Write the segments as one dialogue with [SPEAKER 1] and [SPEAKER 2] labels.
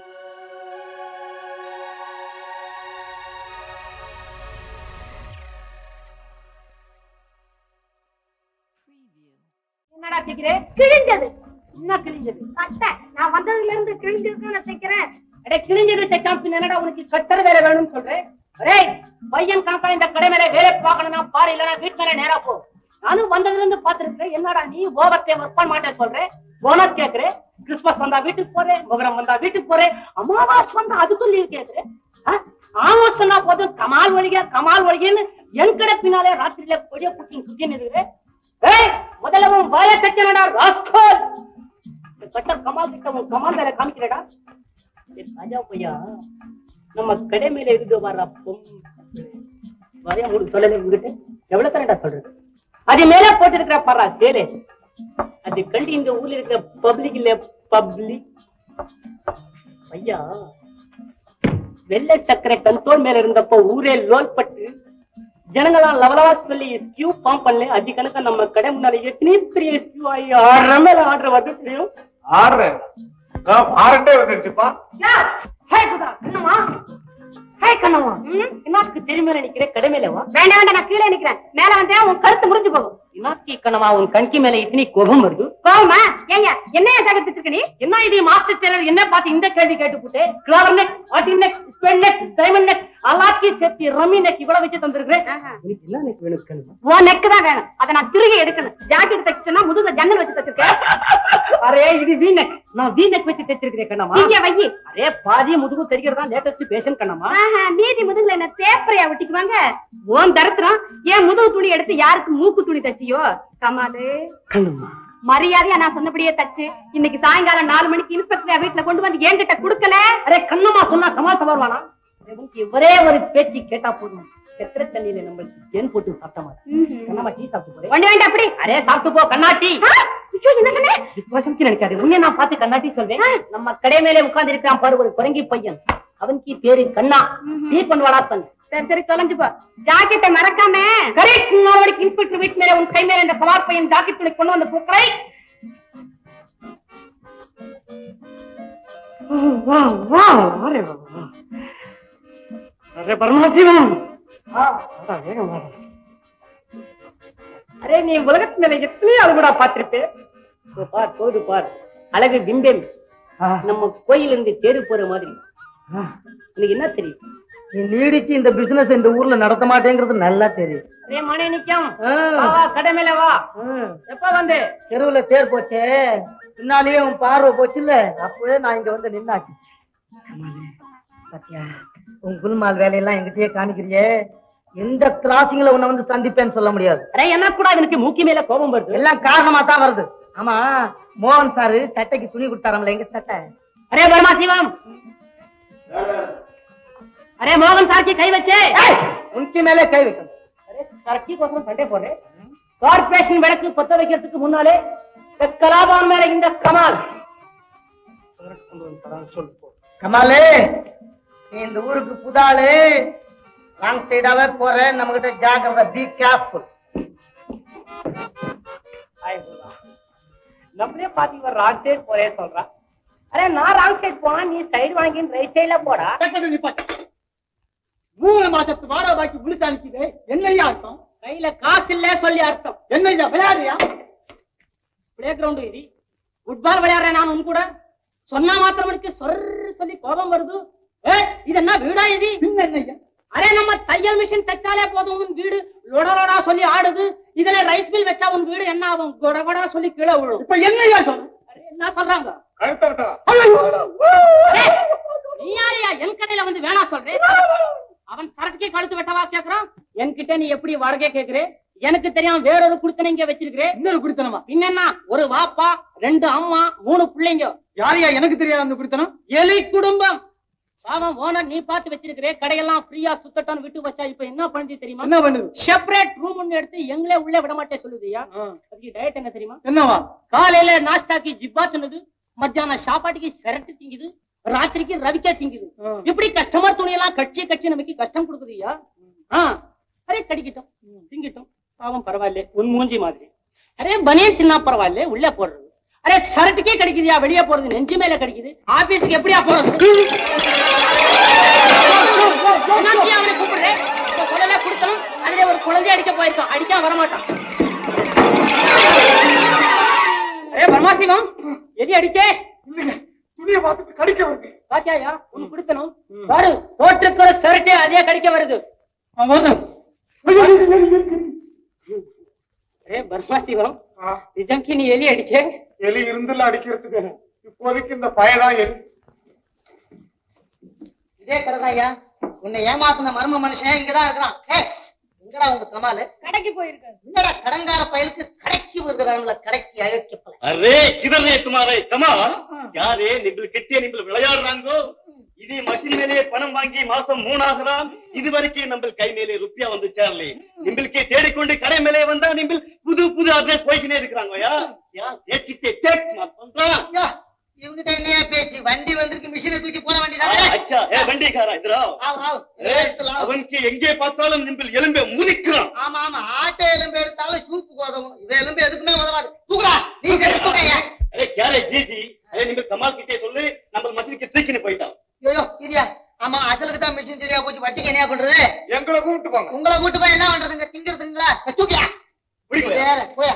[SPEAKER 1] என்னடா தைக்கிறேன் கிழிஞ்சது என்ன கிழிஞ்சது சட்டை நான் வந்ததுல இருந்து கிழிஞ்சிருக்கு நான் தைக்கிறேன் அடே கிழிஞ்சது தைக்காம பின்ன என்னடா உனக்கு கட்டர் வேலை வேணும்னு சொல்றேன் அரே பையன் கணக்கா இந்த கடை மேல வேலை பார்க்கணும்னா பாரு இல்லனா வீட்டு மேல நேரா போ நானும் வந்ததுல இருந்து பாத்துருக்கேன் என்னடா நீ ஓவர்டே ஒர்க் பண்ண மாட்டேன் சொல்றேன் போனஸ் கேக்குறேன் கிறிஸ்துமஸ் வந்தா வீட்டுக்கு போறேன் முகரம் வந்தா வீட்டுக்கு போறேன் அமாவாசை வந்தா அதுக்கும் லீவ் கேக்குறேன் ஆமா சொன்னா போதும் கமால் ஒழிக கமால் ஒழிகன்னு என் கடை பின்னாலே ராத்திரியில கொடிய புட்டிங் சுத்தின்னு இருக்குது ஏய் முதல்ல உன் வாய தச்சனடா ராஸ்கோல் கட்ட கமால் கிட்ட உன் கமால் வேலை காமிக்கிறடா ஏய், ராஜா பையா நம்ம கடை மேல இருந்து வர்ற பொம் வரைய உங்களுக்கு சொல்லல உங்ககிட்ட எவ்வளவு தானடா சொல்றது அது மேல போட்டிருக்கிற பாரா சேலே அது கண்டு இந்த ஊர்ல இருக்கிற பப்ளிக் இல்ல பப்ளிக் ஐயா வெள்ளை சக்கரை கண்ட்ரோல் மேல இருந்தப்போ ஊரே லோல் பட்டு ஜனங்களாம் லவலவா சொல்லி ஸ்கியூ ஃபார்ம் பண்ணல அது கணக்கா நம்ம கடை முன்னால எத்தனை பெரிய ஸ்கியூ ஆகி ஆடுற மேல ஆடுற வந்து தெரியும்
[SPEAKER 2] ஆடுறேன் நான் ஆரட்டே வந்துருச்சுப்பா
[SPEAKER 1] ஹே சுதா கண்ணம்மா ஹே கண்ணம்மா என்னத்துக்கு தெரியுமே நினைக்கிறேன் கடை மேல வா வேண்டாம் வேண்டாம் நான் கீழே நிக்கிறேன் மேல வந்தா உன் கருத்து முறிஞ்சு போகும் என்னத்துக்கு கண்ணம்மா உன் கண்கி மேல இத்தனை கோபம் வருது கோபமா ஏங்க என்ன ஜாக்கெட் வச்சிருக்க நீ என்ன இது மாஸ்டர் டெய்லர் என்ன பார்த்து இந்த கேள்வி கேட்டு போட்டு கிளவர் நெக் ஆட்டி நெக் ஸ்பென் நெக் டைமண்ட் நெக் எல்லாத்தையும் சேர்த்து ரம்மி நெக் இவ்வளவு வச்சு தந்திருக்கிறேன் உனக்கு என்ன நெக் வேணும் கண்ணம்மா உன் நெக் தான் வேணும் அதை நான் திருகி எடுக்கணும் ஜாக்கெட் தைச்சுன்னா முதுகுல ஜன்னல் வச்சு தச்சிருக்கேன் அரே இது வி நெக் நான் வி நெக் வச்சு தைச்சிருக்கிறேன் கண்ணம்மா இங்க வை அரே பாதி முதுகு தெரிகிறதா லேட்டஸ்ட் பேஷன் கண்ணம்மா மீதி முதுகுல என்ன சேப்பரையா ஒட்டிக்குவாங்க ஓன் தரத்துறோம் ஏன் முதுகு துணி எடுத்து யாருக்கு மூக்கு துணி தச்சியோ கமாலு
[SPEAKER 2] கண்ணம்மா
[SPEAKER 1] மரியாதையா நான் சொன்னபடியே தச்சு இன்னைக்கு சாயங்காலம் நாலு மணிக்கு இன்ஸ்பெக்டர் வீட்டுல கொண்டு வந்து என்கிட்ட குடுக்கல அரே கண்ணம்மா சொன்னா கமால் வருவானா இவனுக்கு ஒரே ஒரு பேச்சு கேட்டா போதும் செத்திர தண்ணியில நம்மளுக்கு தேன் போட்டு சாப்பிட்ட மாதிரி கண்ணம்மா டீ சாப்பிட்டு போறேன் ஒண்ணு வேண்டாம் அப்படி அரே சாப்பிட்டு போ கண்ணாட்டி என்ன சொன்னே விசுவாசம் நினைக்காது உன்னை நான் பார்த்து கண்ணாட்டி சொல்வேன் நம்ம கடை மேலே உட்கார்ந்து இருக்கிறான் பாரு ஒரு குரங்கி பையன் அவனுக்கு பேரு கண்ணா டீ பண்ணுவாடா சொன்ன சரி சரி தொலைஞ்சு போ ஜாக்கெட்டை மறக்காம கரெக்ட் நாளைக்கு இன்ஸ்பெக்டர் வீட்டு மேல உன் கை மேல இந்த கவார் பையன் ஜாக்கெட் துணி கொண்டு வந்து பூக்களை வா வா அரே வா வா. அரே பரமசிவம் ஆ, வாடா, வேகம் வாடா. அரே நீ உலகத்து மேல எத்தனை அழகுடா பார்த்திருப்பே இதோ பார் போது பார் அழகு பிம்பம் நம்ம கோயில இருந்து தேடு போற மாதிரி உனக்கு என்ன தெரியும்
[SPEAKER 3] நீ நீடிச்சு இந்த பிசினஸ் இந்த ஊர்ல நடத்த மாட்டேங்கிறது நல்லா தெரியும்
[SPEAKER 1] அரே மணி நிக்கம்
[SPEAKER 3] ஆ.
[SPEAKER 1] வா, வா கடை மேல வா எப்ப வந்து
[SPEAKER 3] தெருவுல தேர் போச்சே பின்னாலேயே உன் பார்வை போச்சுல்ல அப்பவே நான் இங்க வந்து நின்னாச்சு சத்யா உன் குல்மால் வேலையெல்லாம் எங்கிட்டயே காணிக்கிறியே எந்த கிராசிங்ல உன்னை வந்து சந்திப்பேன்னு சொல்ல முடியாது
[SPEAKER 1] அரே என்ன கூட எனக்கு மூக்கி மேல கோபம் வருது
[SPEAKER 3] எல்லாம் காரணமா தான் வருது ஆமா மோகன் சாரு சட்டைக்கு துணி கொடுத்தாராம்ல எங்க சட்டை
[SPEAKER 1] அரே பரமா சிவம் அரே மோகன் சார்க்கு கை வச்சே
[SPEAKER 3] உனக்கு மேலே கை வைக்கணும்
[SPEAKER 1] அரே சரக்கி கோசம் சண்டை போடுறேன் கார்பரேஷன் விளக்கு பத்த வைக்கிறதுக்கு முன்னாலே இந்த கலாபான் மேல இந்த கமால்
[SPEAKER 3] கமாலே நீ இந்த ஊருக்கு புதாளு ராங் சைடாவே போற நம்ம கிட்ட ஜாக்கிரதை பி கேர்ஃபுல்
[SPEAKER 1] நம்மளே பாத்தி இவன் ராங் சைடு போறேன்னு சொல்றான் அரே நான் ராங் சைடு போனா நீ சைடு வாங்கி ரைட் சைடுல போடா
[SPEAKER 3] மூணு மாசத்து வாடகை பாக்கி விழுத்து அனுப்பிது என்னையா அர்த்தம்
[SPEAKER 1] கையில காசு இல்ல சொல்லி அர்த்தம்
[SPEAKER 3] என்னையா விளையாடுறியா
[SPEAKER 1] பிளே கிரவுண்ட் இது ஃபுட்பால் விளையாடுறேன் நான் உன் கூட சொன்னா மாத்திரமணிக்கு சொர் சொல்லி கோபம் வருது ஏ இது என்ன வீடா இது
[SPEAKER 3] பின்ன என்னய்யா
[SPEAKER 1] அரே நம்ம தையல் மிஷின் தைச்சாலே போதும் உன் வீடு லொட லொடா சொல்லி ஆடுது இதுல ரைஸ் மில் வச்சா உன் வீடு என்ன ஆகும் கொட கொடா சொல்லி கீழே விழும்
[SPEAKER 3] இப்ப என்னையா சொல்ற
[SPEAKER 1] அரே, என்ன சொல்றாங்க
[SPEAKER 2] கழுத்த விட்டா
[SPEAKER 1] அரே, நீ யாரையா என் கடையில வந்து வேணா சொல்றேன் அவன் சரக்குக்கே கழுத்து வெட்டவா கேக்குறான் என்கிட்ட நீ எப்படி வாடகை கேக்குறே எனக்கு தெரியும் வேறொரு குடுத்தனை இங்க வச்சிருக்கிறேன்
[SPEAKER 3] இன்னொரு குடித்தனமா
[SPEAKER 1] பின்னென்ன ஒரு வாப்பா ரெண்டு அம்மா மூணு பிள்ளைங்க
[SPEAKER 3] யாரையா எனக்கு தெரியாது அந்த குடித்தனம்
[SPEAKER 1] எலி குடும்பம் பாவம் ஓனர் நீ பார்த்து வச்சிருக்கிறே கடையெல்லாம் ஃப்ரீயா சுத்தட்டான்னு விட்டு வச்சா இப்ப என்ன பண்ணுது தெரியுமா
[SPEAKER 3] என்ன பண்ணுது
[SPEAKER 1] செப்பரேட் ரூம் ஒன்னு எடுத்து எங்களே உள்ள விட மாட்டேன் சொல்லுதுயா அதுக்கு டயட் என்ன தெரியுமா
[SPEAKER 3] என்னவா
[SPEAKER 1] காலையில நாஸ்டாக்கு ஜிப்பா தின்னுது மத்தியானம் சாப்பாட்டுக்கு சிரட்டு திங்குது ராத்திரிக்கு ரவிக்கா திங்குது
[SPEAKER 3] ஆ.
[SPEAKER 1] இப்படி கஸ்டமர் துணியெல்லாம் கட்சி கட்சி நமக்கு கஷ்டம் கொடுக்குதுயா ஆ அரே கடிக்கட்டும் திங்கட்டும் பாவம் பரவாயில்ல உன் மூஞ்சி மாதிரி அரே பனியன் தின்னா பரவாயில்ல உள்ள போடுறது அரே சரட்டுக்கே கிடைக்குதியா வெளியே போறது நெஞ்சு மேல கிடைக்குது ஆபீஸுக்கு எப்படியா போறது என்னாச்சு அவனை கூப்பிடுறேன் இப்ப குழந்தை கொடுத்தனும் அதுல ஒரு குழந்தை அடிக்க போயிருக்கான் அடிக்காம வரமாட்டான் அரே பரமாசிவம் எதி அடிச்சே
[SPEAKER 2] துணியை பார்த்துட்டு கடிக்க வருது
[SPEAKER 1] பாத்தியாயா உனக்கு கொடுத்தனும் பாரு போட்டிருக்கிற சரட்டே அதே கடிக்க வருது அரே பரமாசிவம்
[SPEAKER 2] ஆ,
[SPEAKER 1] நிஜம்கி நீ எலி அடிச்சே
[SPEAKER 2] எலி இருந்துல அடிக்கிறதுக்கு இப்போதைக்கு இந்த பயதான் எலி
[SPEAKER 3] இதே கடைதான் ஐயா உன்னை ஏமாத்தின மர்ம மனுஷன் இங்கதான் இருக்கிறான் ஏய், எங்கடா உங்க கமாலு
[SPEAKER 4] கடைக்கு போயிருக்காரு
[SPEAKER 3] என்னடா கடங்கார பயலுக்கு கடைக்கு வருகிறான்ல கடைக்கு அழைக்கப்பல
[SPEAKER 5] அரே கிதர்னே துமாரே கமால் யாரே நீங்கள் கெட்டிய நீங்கள் விளையாடுறாங்கோ இதே மஷின் மேலே பணம் வாங்கி மாசம் மூணாகிறாம் இதுவரைக்கும் நம்ம கை மேலே ருப்பியா வந்து சேரலே நிம்பளுக்கே தேடிக்கொண்டு கடை மேலே வந்தா நிம்பிள் புது புது அட்ரஸ் போய்க்கினே இருக்கிறாங்க யா யா சேச்சிட்டே சேக் நான் பண்றான்
[SPEAKER 3] ஐயா, இவங்கிட்ட என்னையா பேச்சு வண்டி வந்திருக்கு மிஷினை தூக்கி போட வேண்டியதானே
[SPEAKER 5] அச்சா ஏ வண்டிக்காரா இதுரா
[SPEAKER 3] ஆவு, ஆவு.
[SPEAKER 5] ஏ,
[SPEAKER 3] எடுத்துலாம்.
[SPEAKER 5] அவனுக்கு எங்கே பார்த்தாலும் நிம்பிள் எலும்பே முறிக்கிறான்
[SPEAKER 3] ஆமா ஆமா ஆட்டை எலும்பு எடுத்தாலும் சூப்பு உதவும் இவ எலும்பு எதுக்குமே உதவாது தூக்குடா நீ எடுத்துக்கையா
[SPEAKER 5] அரே யாரே ஜிஜி அரே நீங்கள் கமால் கிட்டே சொல்லு நம்ம மஷினுக்கு தூக்கின்னு போயிட்டான்
[SPEAKER 3] ஐயோ இரியா ஆமா அசலுக்கு தான் மிஷின் சரியா போச்சு வட்டிக்கு என்ன பண்றது
[SPEAKER 2] எங்களை கூப்பிட்டு போங்க
[SPEAKER 3] உங்களை கூட்டு போய் என்ன பண்றதுங்க திங்கிறதுங்களா தூக்கியா
[SPEAKER 5] பிடிக்கல
[SPEAKER 3] வேற போயா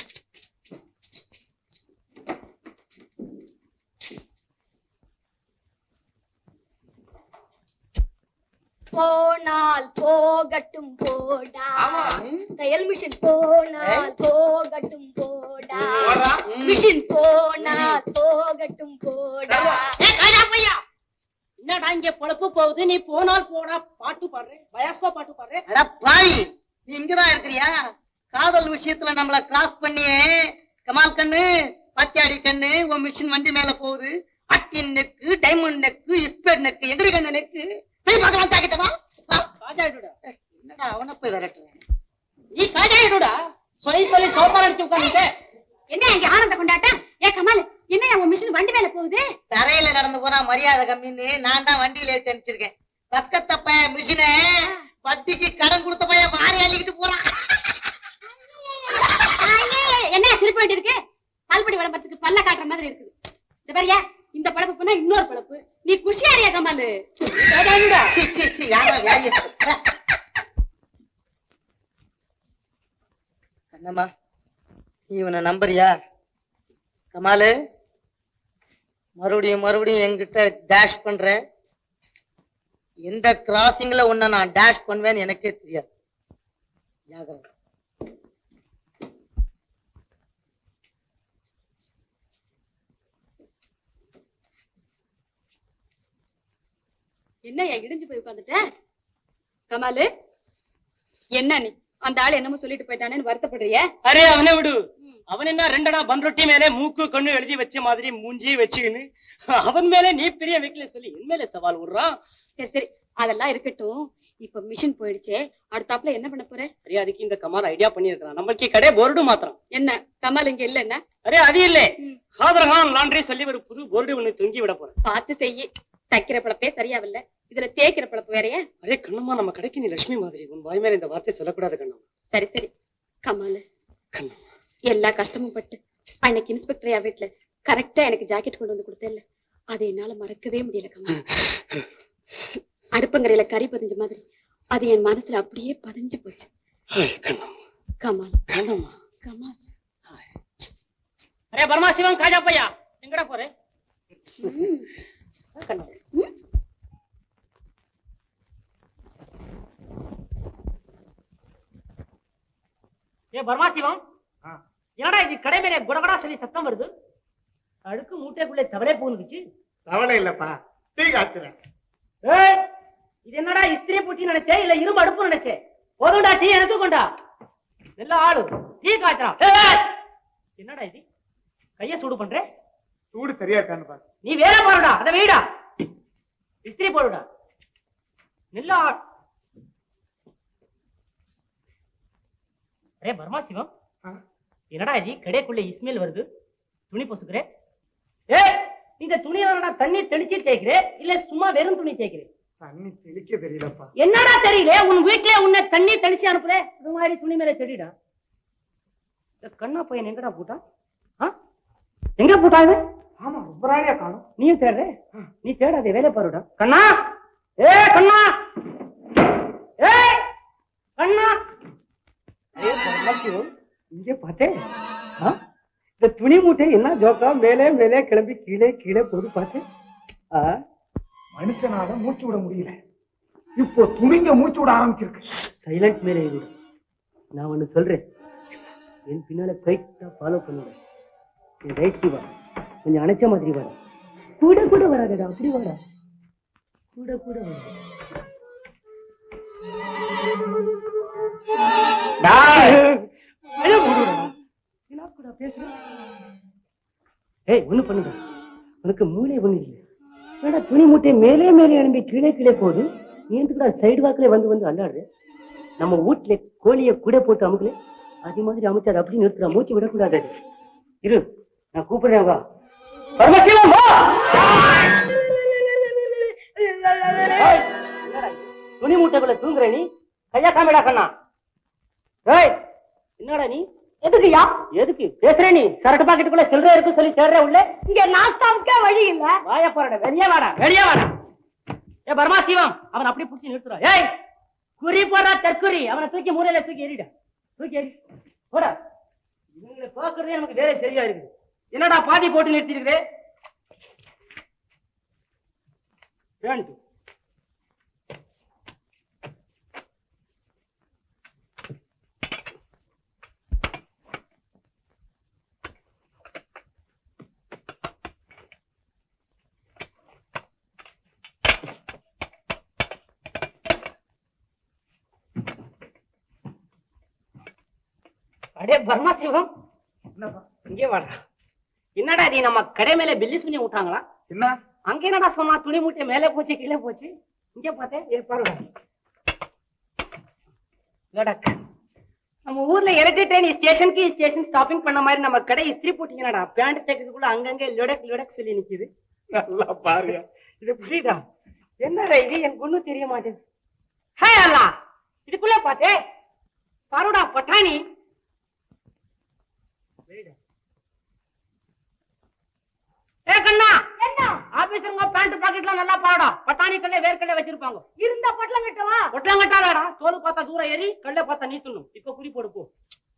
[SPEAKER 4] போனால் போகட்டும் போடா தையல் மிஷின் போனால் போகட்டும் போடா
[SPEAKER 2] போடா.
[SPEAKER 4] மிஷின் போனால் போகட்டும் போடா
[SPEAKER 1] ஏ காஜா பையா என்னடா இங்க பொழப்பு போகுது நீ போனால் போடா பாட்டு பாடுற பயாஸ்கோ பாட்டு பாடுற
[SPEAKER 3] அட பாய் நீ இங்கதான் இருக்கிறியா காதல் விஷயத்துல நம்மள கிராஸ் பண்ணியே கமால் கண்ணு பாத்தியாடி கண்ணு உன் மிஷின் வண்டி மேல போகுது அட்டின் நெக்கு டைமண்ட் நெக்கு இஸ்பெட் நெக்கு எங்கடி கண்ணு நெக்கு போய் பார்க்கலாம் ஜாக்கிட்டவா
[SPEAKER 1] காஜாயிடுடா
[SPEAKER 3] என்னடா அவனை போய் விரட்டுறேன்
[SPEAKER 1] நீ காஜாயிடுடா சொல்லி சொல்லி சோப்பா அடிச்சு உட்காந்துட்டு
[SPEAKER 4] என்ன இங்க ஆனந்த கொண்டாட்டம் ஏ கமால் என்ன உன் மிஷின் வண்டி மேல போகுது
[SPEAKER 3] தரையில நடந்து போனா மரியாதை கம்மின்னு நான் தான் வண்டியில ஏத்தி அனுப்பிச்சிருக்கேன் பக்கத்த பையன் மிஷினை வட்டிக்கு கடன் கொடுத்த பையன் வாரி அள்ளிக்கிட்டு போறான்
[SPEAKER 4] ஐயே, என்ன சிரிப்பு வேண்டி இருக்கு பால்படி விளம்பரத்துக்கு பல்ல காட்டுற மாதிரி இருக்குது இந்த பாரியா இந்த பழப்பு போனா இன்னொரு பழப்பு நீ குஷியாரியா கமாலு
[SPEAKER 1] காஜாயிடுடா
[SPEAKER 3] சீ, சீ, சீ, யாரா வியாதி கண்ணம்மா நீ இவனை நம்புறியா கமாலு மறுபடியும் மறுபடியும் என்கிட்ட டேஷ் பண்ற எந்த கிராசிங்ல உன்னை நான் டேஷ் பண்ணுவேன்னு எனக்கே தெரியாது ஜாகிரதை
[SPEAKER 4] என்ன இடிஞ்சு போய் உட்காந்துட்ட கமாலு என்ன நீ அந்த ஆள் என்னமோ சொல்லிட்டு போயிட்டானேன்னு வருத்தப்படுறிய
[SPEAKER 1] அரே அவனை விடு அவன் என்ன ரெண்டடா பன்ரொட்டி மேலே மூக்கு கண்ணு எழுதி வச்ச மாதிரி மூஞ்சி வச்சுக்கின்னு அவன் மேலே நீ பெரிய வைக்கல சொல்லி என் மேல சவால் விடுறான்
[SPEAKER 4] சரி சரி அதெல்லாம் இருக்கட்டும் இப்ப மிஷின் போயிடுச்சே அடுத்தாப்புல என்ன பண்ண போற
[SPEAKER 1] அரே அதுக்கு இந்த கமால் ஐடியா பண்ணியிருக்கான் நம்மளுக்கு கடை போர்டு மாத்திரம்
[SPEAKER 4] என்ன கமால் இங்க இல்ல என்ன
[SPEAKER 1] அரே அது இல்ல
[SPEAKER 4] ம்.
[SPEAKER 1] ஹாதர்கான் லாண்ட்ரி சொல்லி ஒரு புது போர்டு ஒண்ணு தொங்கி விட போறேன்
[SPEAKER 4] பார்த்து செய்யி தைக்கிற பழப்பே சரியாவில்ல இதுல தேய்க்கிற பழப்பு வேறயா
[SPEAKER 1] அரே கண்ணம்மா நம்ம கடைக்கு நீ லட்சுமி மாதிரி உன் வாய் மேல இந்த வார்த்தை சொல்லக்கூடாது கண்ணம்மா
[SPEAKER 4] சரி சரி கமாலு
[SPEAKER 1] கண்ணம்மா
[SPEAKER 4] எல்லா கஷ்டமும் பட்டு அன்னைக்கு இன்ஸ்பெக்டரையா வீட்டுல கரெக்டா எனக்கு ஜாக்கெட் கொண்டு வந்து கொடுத்தேல்ல அதை என்னால மறக்கவே முடியல கமால் அடுப்பங்கரையில கறி பதிஞ்ச மாதிரி அது என் மனசுல அப்படியே பதிஞ்சு போச்சு
[SPEAKER 1] ஹாய், கண்ணம்மா
[SPEAKER 4] கமால்
[SPEAKER 1] கண்ணம்மா
[SPEAKER 4] கமால்
[SPEAKER 1] அரே பரமாசிவம் காஜா பையா எங்கடா போற
[SPEAKER 4] ம்.
[SPEAKER 1] கண்ணம்மா ஏ பரமாசிவம்
[SPEAKER 2] ஆ.
[SPEAKER 1] என்னடா இது கடை மேலே குடகடா சொல்லி சத்தம் வருது அழுக்கு மூட்டைக்குள்ளே தவளே பூந்துக்குச்சு
[SPEAKER 2] கவலை இல்லப்பா டீ காத்துறேன்
[SPEAKER 1] ஏய் இது என்னடா இஸ்திரி பூட்டி நினைச்சே இல்ல இரும்பு அடுப்பு நினைச்சே போதும்டா டீ எனக்கு கொண்டா நல்ல ஆளு டீ காய்ச்சறான் ஏய்! என்னடா இது கைய சூடு பண்ற
[SPEAKER 2] சூடு சரியா இருக்கான்னு பாரு
[SPEAKER 1] நீ வேலை பாருடா அதை வெயிடா இஸ்திரி போடுடா நல்ல ஆள் அரே பர்மா சிவம்
[SPEAKER 2] ஆ,
[SPEAKER 1] என்னடா இது கடைக்குள்ள இஸ்மேல் வருது துணி பொசுக்குற ஏய் இந்த துணியில தண்ணி தெளிச்சு தேய்க்கிறே இல்ல சும்மா வெறும் துணி தேய்க்கிறே
[SPEAKER 2] தண்ணி தெளிக்க தெரியலப்பா
[SPEAKER 1] என்னடா தெரியல உன் வீட்லயே உன்னை தண்ணி தெளிச்சு அனுப்புல இது மாதிரி துணி மேல செடிடா இந்த கண்ணா பையன் எங்கடா போட்டான் ஆ? எங்க போட்டாங்க
[SPEAKER 2] ஆமா ரொம்ப நாளையா காணும்
[SPEAKER 1] நீயும் தேடுற நீ தேடாதே வேலை பாருடா கண்ணா ஏ கண்ணா ஏ கண்ணா ஏய், பரமசிவம், இங்கே பார்த்தேன் ஆ? இந்த துணி மூட்டை என்ன ஜோக்கா மேலே மேலே கிளம்பி கீழே கீழே போது பார்த்தேன் ஆ?
[SPEAKER 2] மனுஷனால மூச்சு விட முடியல இப்போ துணிங்க மூச்சு விட ஆரம்பிச்சிருக்கு
[SPEAKER 1] சைலண்ட் மேலே இரு நான் ஒண்ணு சொல்றேன் என் பின்னால கைட்டா ஃபாலோ பண்ணுவேன் என் ரைட் வா கொஞ்சம் அணைச்ச மாதிரி வர கூட கூட வராதடா அப்படி வாடா கூட கூட வர ஏய் ஒண்ணு பண்ணுங்க உனக்கு மூளை ஒண்ணு இல்லை ஏடா துணி மூட்டை மேலே மேலே அனுப்பி கீழே கீழே போகுது நீ எதுக்குடா சைடு வாக்குல வந்து வந்து அல்லாடுற நம்ம வீட்டுல கோழிய கூட போட்டு அமுக்கல அதே மாதிரி அமைச்சு அதை அப்படி நிறுத்துறா மூச்சு விடக்கூடாது அது. இரு நான் கூப்பிடுறேன் வா பரமசிவம் வா ஏய், என்னடா இது? துணி மூட்டைக்குள்ள தூங்குற நீ கையா காமிடா கண்ணா ஏய் என்னடா நீ
[SPEAKER 4] எதுக்குயா
[SPEAKER 1] எதுக்கு பேசுற நீ சரட்டு பாக்கெட்டுக்குள்ள சில்லறை இருக்கு சொல்லி தேடுற உள்ள
[SPEAKER 4] இங்க நாஸ்தாவுக்கே வழி இல்ல
[SPEAKER 1] வாய போறட வெளியே வாடா வெளியே வாடா ஏ பர்மா சிவம் அவன் அப்படி புடிச்சு நிறுத்துறா ஏய் குறி போடுறா தற்குறி அவனை தூக்கி மூலையில தூக்கி எறிடா தூக்கி எறி போடா இவங்களை பாக்குறதே நமக்கு வேலை சரியா இருக்குது என்னடா பாதி போட்டு நிறுத்தி இருக்குது பேண்ட் அடே பர்மா சிவம் இங்கே வாடா என்னடா நீ நம்ம கடை மேல பில்லிஸ் பண்ணி விட்டாங்களா
[SPEAKER 2] என்ன
[SPEAKER 1] அங்க என்னடா சொன்னா துணி மூட்டை மேலே போச்சு கீழே போச்சு இங்க பார்த்தேன் ஏ பாருடா லடக் நம்ம ஊர்ல எலக்ட்ரிக் ட்ரெயின் ஸ்டேஷனுக்கு ஸ்டேஷன் ஸ்டாப்பிங் பண்ண மாதிரி நம்ம கடை இஸ்திரி போட்டீங்கடா பேண்ட் தைக்கிறதுக்குள்ள அங்கங்க லொடக் லொடக் சொல்லி நிக்குது
[SPEAKER 2] நல்லா பாருங்க
[SPEAKER 1] இது புரியுதா என்னடா இது எனக்கு ஒண்ணும் தெரிய மாட்டேது ஹே அல்லா இதுக்குள்ள பார்த்தே பாருடா பட்டாணி ஏ கண்ணா
[SPEAKER 4] என்ன
[SPEAKER 1] ஆபீசருங்க பேண்ட் பாக்கெட்லாம் நல்லா பாருடா பட்டாணி கல்ல வேர்க்கல்ல வச்சிருப்பாங்க
[SPEAKER 4] இருந்த பொட்டலம் கட்டவா
[SPEAKER 1] ஒட்டலாம் கட்டாதடா தோல் பார்த்தா தூரம் ஏறி கல்ல பார்த்தா நீத்தணும் இப்ப குறி போடு போ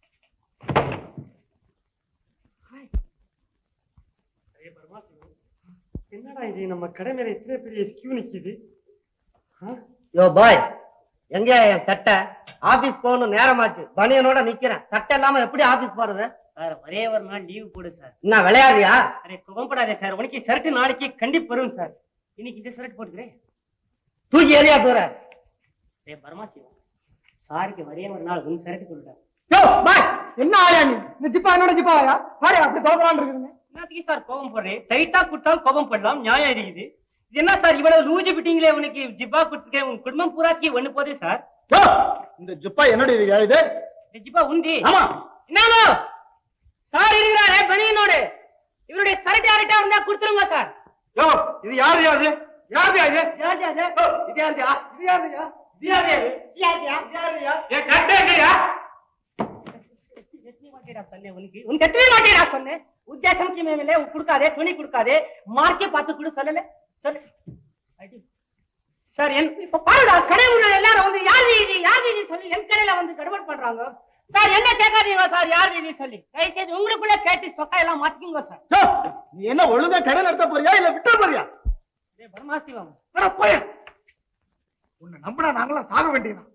[SPEAKER 1] ஹாய். ஏய், பரமாசிவம். என்னடா இது நம்ம கடை மேல இத்தனை பெரிய ஸ்கியூ நிக்குது
[SPEAKER 6] யோ பாய் எங்க என் சட்டை ஆபீஸ் போகணும் நேரமாச்சு பனியனோட நிக்கிறேன் சட்டை இல்லாம எப்படி ஆபீஸ் போறது
[SPEAKER 1] சார் ஒரே ஒரு நாள் லீவு போடு சார்
[SPEAKER 6] என்ன விளையாடுறியா
[SPEAKER 1] அரே கோபப்படாதே சார் உனக்கு ஷர்ட் நாளைக்கு கண்டிப்பா வரும் சார் இன்னைக்கு இந்த ஷர்ட் போட்டுக்கிறேன்
[SPEAKER 6] தூக்கி எறியா தூர
[SPEAKER 1] ஏ பரமாசிவம் சாருக்கு ஒரே ஒரு நாள் உன் ஷர்ட் சொல்லிட்டேன்
[SPEAKER 2] யோ பாய் என்ன ஆயா நீ இந்த ஜிப்பா என்னோட ஜிப்பாயா பாரு அப்படி தோக்கலான்னு இருக்குதுங்க
[SPEAKER 1] என்னத்துக்கு சார் கோபம் போடுறேன் டைட்டா கொடுத்தாலும் கோபம் படலாம் நியாயம் இருக்குது இது என்ன சார் இவ்வளவு லூஜு பிட்டிங்களே உனக்கு ஜிப்பா கொடுத்துருக்கேன் உன் குடும்பம் பூராக்கி ஒண்ணு போதே சார்
[SPEAKER 2] யோ இந்த ஜிப்பா என்னடி இது இது
[SPEAKER 1] இந்த ஜிப்பா உண்டி
[SPEAKER 2] ஆமா
[SPEAKER 1] என்னோ சார் இருக்கிறாரே பனியனோடு இவருடைய சரட்டு யார்கிட்ட இருந்தா கொடுத்துருங்க சார்
[SPEAKER 2] யோ இது யாரு யாரு யாரு யாரு
[SPEAKER 1] யார் யார் யார்?
[SPEAKER 2] யோ, இது யாருயா இது யாருயா இது யாரு யாரு
[SPEAKER 1] யார் யார்?
[SPEAKER 2] இது யாருயா
[SPEAKER 5] என் சட்டை எங்கயா
[SPEAKER 1] எத்தனை வாட்டிடா சொன்னேன் உனக்கு உனக்கு எத்தனை வாட்டிடா சொன்னேன் உத்தேசம் மேலே கொடுக்காதே துணி கொடுக்காதே மார்க்கே பார்த்து கொடு சொல்லல சொல்லு அடி. சார் என் இப்ப பாருடா கடை உள்ள எல்லாரும் வந்து யார் இது யார் இது சொல்லி என் கடையில வந்து கடுபட் பண்றாங்க சார் என்ன கேட்காதீங்க சார் யார் இது சொல்லி தயவுசெய்து உங்களுக்குள்ள கேட்டு சொக்கா எல்லாம் மாத்திக்கோங்க சார்
[SPEAKER 2] யோ, நீ என்ன ஒழுங்கா கடை நடத்த போறியா இல்ல விட்ட போறியா
[SPEAKER 1] டேய் பரமாசிவம்
[SPEAKER 2] அட போய உன்னை நம்பினா நாங்களாம் சாக வேண்டியதான்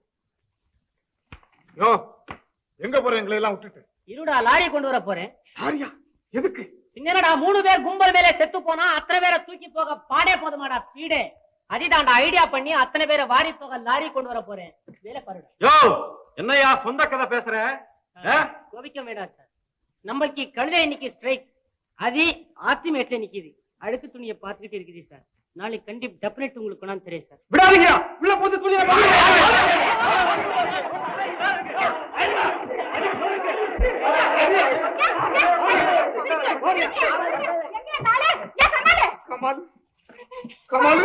[SPEAKER 2] யோ எங்க போற எங்களை எல்லாம் விட்டுட்டு
[SPEAKER 1] இருடா லாரி கொண்டு வர போறேன்
[SPEAKER 2] யாரியா எதுக்கு
[SPEAKER 1] என்னடா மூணு பேர் கும்பல் மேலே செத்து போனா அத்தனை பேரை தூக்கி போக பாடே போதுமாடா பீடே அதிதாண்டா ஐடியா பண்ணி அத்தனை பேரை வாரி போக லாரி கொண்டு வர போறேன் வேலை பாருடா
[SPEAKER 5] யோ என்னையா சொந்த கதை பேசுற ஆ?
[SPEAKER 1] கோபிக்க வேண்டாம் சார் நம்மளுக்கு கழுதை இன்னைக்கு ஸ்ட்ரைக் அது ஆத்திமேட்ல நிக்குது அழுக்கு துணியை பார்த்துக்கிட்டு இருக்குது சார் நாளைக்கு கண்டிப்பா டெபினெட் உங்களுக்கு கொண்டாந்து தெரியும் சார்
[SPEAKER 2] விடாதீங்க உள்ள போட்டு துணியை கமால் கமால்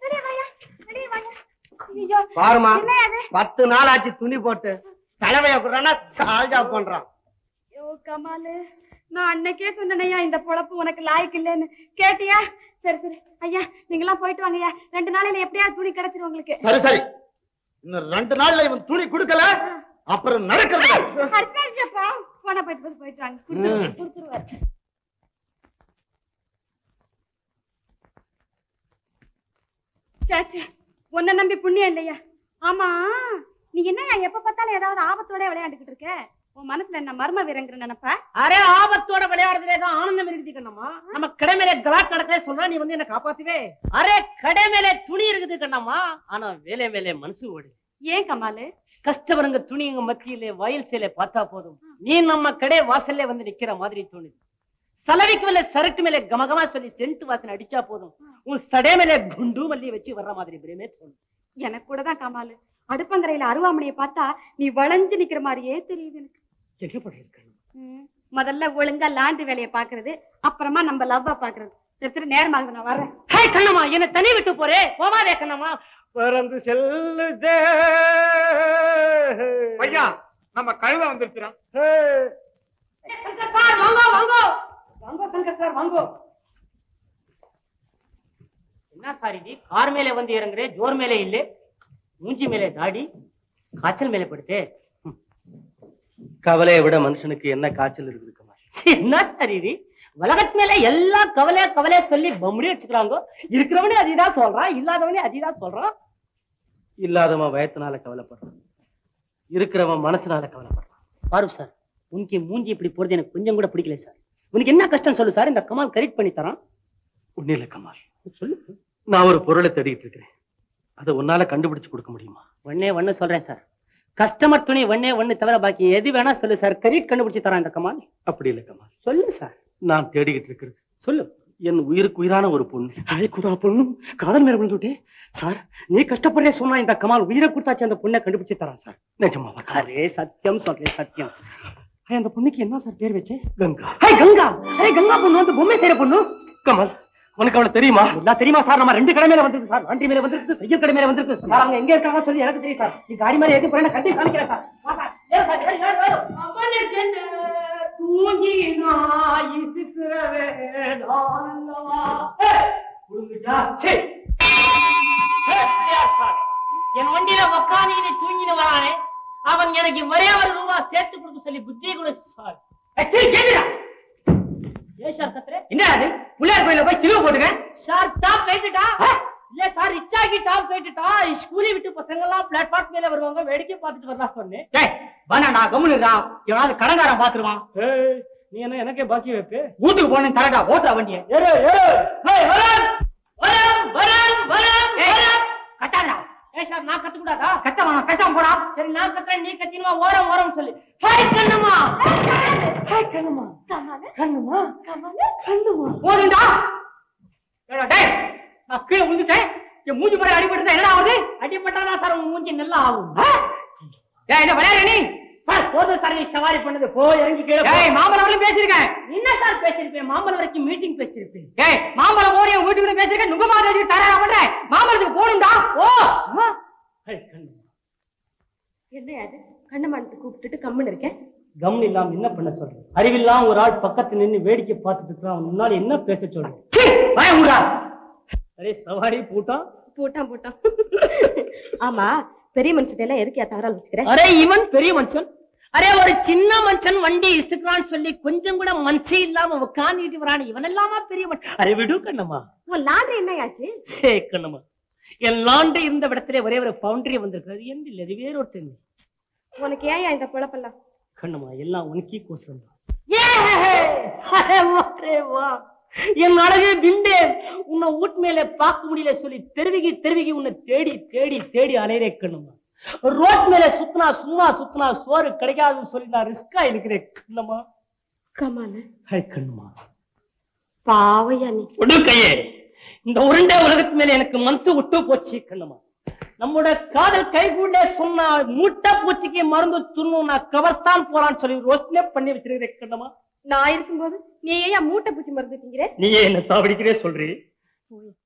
[SPEAKER 6] பாருமா பத்து நாள் ஆச்சு துணி போட்டு தலைவைய குடுறானா சால்ஜா பண்றான்
[SPEAKER 4] கமாலு நான் அன்னைக்கே சொன்னேனையா இந்த பொழப்பு உனக்கு லாய்க்கு இல்லைன்னு கேட்டியா சரி சரி ஐயா நீங்களாம் போயிட்டு வாங்கய்யா ரெண்டு நாளையில எப்படியாவது துணி கிடைச்சிரும் உங்களுக்கு
[SPEAKER 2] சரி சரி இன்னும் ரெண்டு நாள்ல இவன் துணி கொடுக்கல அப்புறம் நடக்கிறது
[SPEAKER 4] அர்த்தப்பா போன போயிட்டு போய் போயிட்டு வாங்க கொடுத்துருவாரு,
[SPEAKER 2] ம்.
[SPEAKER 4] கொடுத்துருவாரு சேச்சே உன்னை நம்பி புண்ணியம் இல்லையா ஆமா நீ என்னய்யா எப்ப பார்த்தாலும் ஏதாவது ஆபத்தோட விளையாண்டுகிட்டு இருக்க உன் மனசுல என்ன மர்ம வீரங்கிற நினைப்ப
[SPEAKER 1] அரே ஆபத்தோட விளையாடுறதுலே தான் ஆனந்தம் இருக்குது கண்ணம்மா நம்ம கடை மேல கலாட் நடக்கவே சொல்றா நீ வந்து என்ன காப்பாத்துவே அரே கடை மேல துணி இருக்குது கண்ணம்மா ஆனா வேலை மேலே மனசு ஓடு
[SPEAKER 4] ஏன் கமாலு
[SPEAKER 1] கஷ்டவருங்க துணிங்க மத்தியிலே வயல் சேலை பார்த்தா போதும் நீ நம்ம கடை வாசல்ல வந்து நிக்கிற மாதிரி தோணுது சலவைக்கு மேல சரட்டு மேல கமகமா சொல்லி சென்ட் வாசனை அடிச்சா போதும் உன் சடை மேல குண்டு மல்லி வச்சு வர்ற மாதிரி பிரமே தோணும்
[SPEAKER 4] எனக்கு கூட தான் கமாலு அடுப்பங்கரையில அருவாமனையை பார்த்தா நீ வளைஞ்சு நிக்கிற மாதிரியே தெரியுது எனக்கு
[SPEAKER 1] எங்க பண்றது கண்ணம்மா
[SPEAKER 4] ம். முதல்ல ஒழுங்கா லாண்டு வேலையை பாக்குறது அப்புறமா நம்ம லவ்வ பாக்குறது சரி சரி நேரமாகுது நான் வர்றேன்
[SPEAKER 1] ஹே கண்ணம்மா என்ன தனி விட்டு போறே போவாதே கண்ணம்மா பறந்து செல்லுதே
[SPEAKER 2] ஐயா நம்ம கழுத வந்துருச்சுடா
[SPEAKER 1] சங்கர் சார் வாங்கோ வாங்கோ வாங்கோ சங்கர் சார் வாங்கோ என்ன சார் இது கார் மேலே வந்து இறங்குறே ஜோர் மேலே இல்லே மூஞ்சி மேலே தாடி காய்ச்சல் மேலே படுத்தே
[SPEAKER 6] கவலையை விட மனுஷனுக்கு என்ன காய்ச்சல் இருக்குது கமல்
[SPEAKER 1] என்ன சார் இது உலகத்து மேல எல்லா கவலை கவலை சொல்லி பம்படி வச்சுக்கிறாங்க இருக்கிறவனே அதிதான் சொல்றான் இல்லாதவனே அதிதான் சொல்றான்
[SPEAKER 6] இல்லாதவன் வயத்தினால கவலைப்படுறான் இருக்கிறவன் மனசுனால கவலைப்படுறான்
[SPEAKER 1] பாரு சார் உனக்கு மூஞ்சி இப்படி போறது எனக்கு கொஞ்சம் கூட பிடிக்கல சார் உனக்கு என்ன கஷ்டம் சொல்லு சார் இந்த கமால் கரெக்ட் பண்ணி தரான்
[SPEAKER 6] ஒன்னும் இல்ல கமால்
[SPEAKER 1] சொல்லு
[SPEAKER 6] நான் ஒரு பொருளை தேடிட்டு இருக்கிறேன் அதை உன்னால கண்டுபிடிச்சு கொடுக்க முடியுமா
[SPEAKER 1] ஒன்னே ஒண்ணு சொல்றேன் சார் கஸ்டமர் துணி ஒன்னே ஒண்ணு தவிர பாக்கி எது வேணா சொல்லு சார் கரெக்ட் கண்டுபிடிச்சு தரான் இந்த கமால்
[SPEAKER 6] அப்படி இல்ல கமால்
[SPEAKER 1] சொல்லு சார்
[SPEAKER 6] நான் தேடிக்கிட்டு இருக்கிறது
[SPEAKER 1] சொல்லு
[SPEAKER 6] என் உயிருக்கு உயிரான ஒரு பொண்ணு
[SPEAKER 1] தாய் குதா பொண்ணு காதல் மேல விழுந்துட்டே சார் நீ கஷ்டப்படுறே சொன்னா இந்த கமால் உயிரை கொடுத்தாச்சு அந்த பொண்ணை கண்டுபிடிச்சு தரான் சார்
[SPEAKER 6] நிஜமாவா கமால்?
[SPEAKER 1] அரே சத்தியம் சொல்றேன் சத்தியம் ஐய், அந்த பொண்ணுக்கு என்ன சார் பேர் வச்சே
[SPEAKER 6] கங்கா
[SPEAKER 1] ஹே கங்கா அரே கங்கா பொண்ணு வந்து பொம்மை செய்யற பொண்ணு
[SPEAKER 6] கமல் உனக்கு அவளை தெரியுமா
[SPEAKER 1] எல்லாம் தெரியுமா சார் நம்ம ரெண்டு கடை மேல வந்திருக்கு சார் வண்டி மேல வந்திருக்கு தையல் கடை மேல வந்திருக்கு சார் அவங்க எங்க இருக்காங்க சொல்லி எனக்கு தெரியும் சார் நீ காடி மேல எது போறேன் கட்டி காமிக்கிறேன் சார் வா சார். ஏறு சார், ஏறு, ஏறு, ஏறு. அவனுக்கு என்ன தூங்கி நான் இசுக்கிற வேளாண்லவா. ஏய், புடுங்குச்சா? சீ. ஏய், பிள்ளையார் சாமி. என் வண்டியில உக்காந்து தூங்கின்னு வரானே அவன் எனக்கு ஒரே ஒரு ரூபா சேர்த்து கொடுக்க சொல்லி புத்தி கொடு சார் ஏய், சீ, கேட்டுடா. ஏன் சார் கத்துற என்ன அது புள்ளையார் கோயில போய் சிலுவை போட்டுக்க சார் டாப் போயிட்டுட்டா இல்ல சார் ரிச்சாகி டாப் போயிட்டுட்டா ஸ்கூலை விட்டு பசங்க எல்லாம் பிளாட்ஃபார்ம் மேல வருவாங்க வேடிக்கை பார்த்துட்டு வரலாம் சொன்னேன் டேய் வேணாடா கம்முனுடா எவனாவது கடங்காரன் பாத்துருவான் நீ என்ன எனக்கே பாக்கி வைப்பு வீட்டுக்கு போனேன் தரடா ஓட்டுற வண்டியை ஏறு ஏறு ஏய் வரம் வரம் வரம் வரம் வரம் கட்டாதா ஏய் சார் நான் கத்த கூடாதா கத்த வேணாம் பேசாம போடா சரி நான் கத்துறேன் நீ கத்தினுவா ஓரம் ஓரம் சொல்லு ஹாய் கண்ணம்மா ஹாய் கண்ணம்மா
[SPEAKER 4] கமாலு
[SPEAKER 1] கண்ணுமா
[SPEAKER 4] கமாலு
[SPEAKER 1] கண்ணுமா போதுண்டா ஏடா டேய் நான் கீழே விழுந்துட்டேன் என் மூஞ்சி பாரு அடிபட்டுதா என்ன ஆகுது அடிபட்டாதான் சார் உன் மூஞ்சி நல்லா ஆகும் ஆ? டேய் என்ன விளையாடுற நீ சார் போதும் சார் நீ சவாரி பண்ணது போ இறங்கி கீழே ஏய் மாம்பழம் வரைக்கும் பேசியிருக்கேன் என்ன சார் பேசியிருப்பேன் மாம்பழம் வரைக்கும் மீட்டிங் பேசியிருப்பேன் ஏய் மாம்பழம் ஓடி உன் வீட்டுக்கு பேசியிருக்கேன் நுங்க மாதிரி தரேன் பண்றேன் மாம்பழத்துக்கு போடும்டா ஓ ஆ? ஏய், கண்ணு
[SPEAKER 4] என்ன அது கண்ணமானத்தை கூப்பிட்டுட்டு கம்முன்னு இருக்கேன்
[SPEAKER 1] கவனம் இல்லாம என்ன பண்ண சொல்றேன் அறிவில்லாம் ஒரு ஆள் பக்கத்துல நின்னு வேடிக்கை பார்த்துட்டு இருக்கான் அவன் முன்னாடி என்ன பேச சொல்றேன் சீ, வாயை மூடுடா. அரே சவாரி பூட்டான்
[SPEAKER 4] போட்டான் போட்டான் ஆமா பெரிய மனுஷன் எல்லாம் எதுக்கு தகராறு வச்சுக்கிறேன்
[SPEAKER 1] அரே இவன் பெரிய மனுஷன் அரே ஒரு சின்ன மனுஷன் வண்டி இசுக்கிறான்னு சொல்லி கொஞ்சம் கூட மனசே இல்லாம உட்காந்துட்டு வரான் இவன் எல்லாமா பெரிய மனுஷன் அரே விடு கண்ணம்மா
[SPEAKER 4] உன் லாண்ட்ரி என்ன ஆச்சு
[SPEAKER 1] ஹே கண்ணம்மா என் லாண்டு இருந்த இடத்துல ஒரே ஒரு பவுண்டரி வந்திருக்கிறது எந்த இல்லை அது வேற ஒருத்தங்க
[SPEAKER 4] உனக்கு ஏன் இந்த குழப்பெல்லாம்
[SPEAKER 1] கண்ணம்மா எல்லாம் உனக்கே கோசரம் தான் அரே வா, அரே வா. என் அழகு பிண்டே உன்னை வீட்டு மேல பார்க்க முடியல சொல்லி தெருவிகி தெருவிகி உன்னை தேடி தேடி தேடி அலையிறே கண்ணுமா ரோட் மேல சுத்தினா சும்மா சுத்தினா சோறு கிடைக்காதுன்னு சொல்லி நான் ரிஸ்கா இருக்கிறேன் கண்ணம்மா
[SPEAKER 4] கமாலு
[SPEAKER 1] ஹாய் கண்ணுமா
[SPEAKER 4] பாவையா நீ
[SPEAKER 1] விடு கையே இந்த உருண்டை உலகத்து மேல எனக்கு மனசு விட்டு போச்சு கண்ணம்மா நம்மோட காதல் கைகூட சொன்னா மூட்டை பூச்சிக்கு மருந்து துண்ணும் நான் கவஸ்தான் போலான்னு சொல்லி ரோஸ்ட்லே பண்ணி வச்சிருக்கிறேன் கண்ணம்மா
[SPEAKER 4] நான் இருக்கும்போது நீ ஏன் மூட்டை பூச்சி மருந்து திங்கிற
[SPEAKER 1] நீயே என்ன சாவடிக்கிறே சொல்றீ